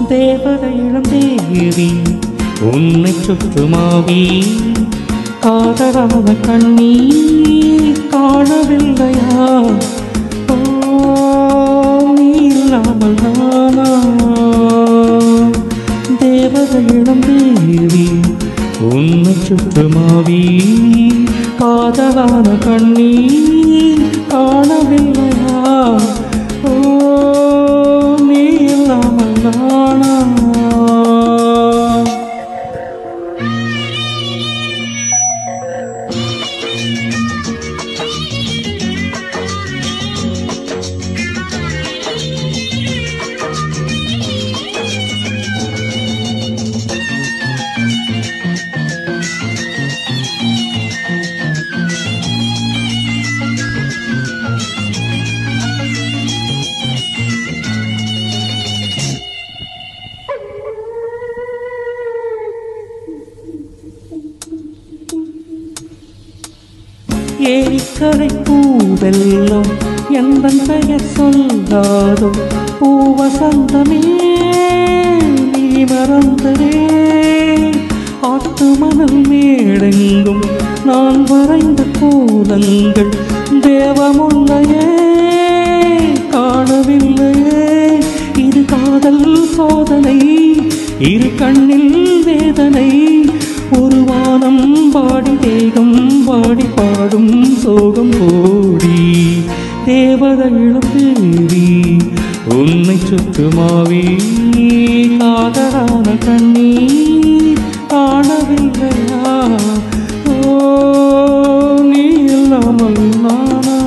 தேவதை இளம் தேவி உன்னை சுற்றுமாவி காதலான கண்ணீர் காணவில்லையா ஓ, நீ இல்லாமல் நானா தேவதை இளம் தேவி உன்னை சுற்றுமாவி காதலான கண்ணீர் காணவில்லையா ஓ நீ இல்லாமல் நானா ஏரிக்கரை பூவெல்லாம் எந்த பெயர் சொல்லாதோ பூவசந்தமே நீ மறந்ததே ஆத்து மணல் மேடெங்கும் நான் வரைந்த கோலங்கள் தேவமுல்லையே காணவில்லையே இது காதல் சோதனை இரு கண்ணில் வேதனை ஒரு வானம் பாடி தேகம் பாடி பாடும் சோகம் போடி தேவதையிலும் தேவி உன்னை சுற்றுமாவி காதலான கண்ணீர் காணவில்லையா ஓ நீ இல்லாமல் நானா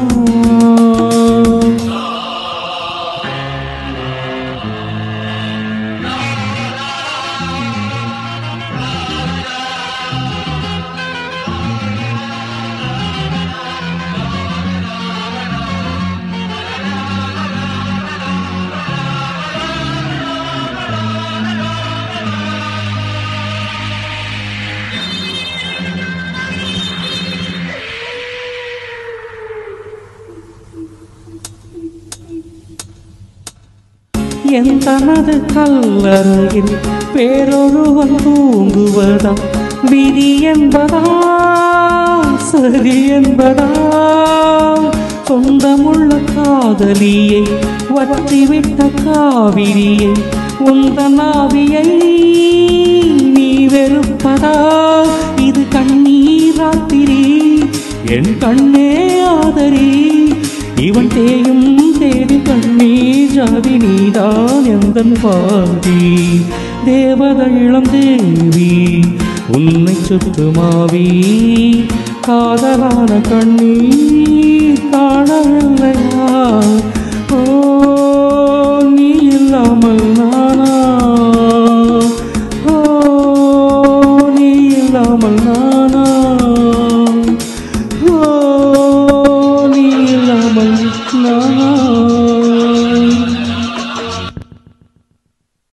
என் தனது கல்லறையில் வேறொருவன் தூங்குவதா விதி என்பதா சரி என்பதா சொந்தமுள்ள காதலியை வற்றிவிட்ட காவிரியை உந்த நாவியை நீ வெறுப்பதா இது கண்ணீராத்திரி என் கண்ணே ஆதரி இவன் தேயும் தேடி கண்ணீர் ஜாதி நீதான் எந்தன் பாதி தேவத இளம் தேவி உன்னை சுற்றுமாவி காதலான கண்ணீர் காணவில்லையா ஓ நீ இல்லாமல்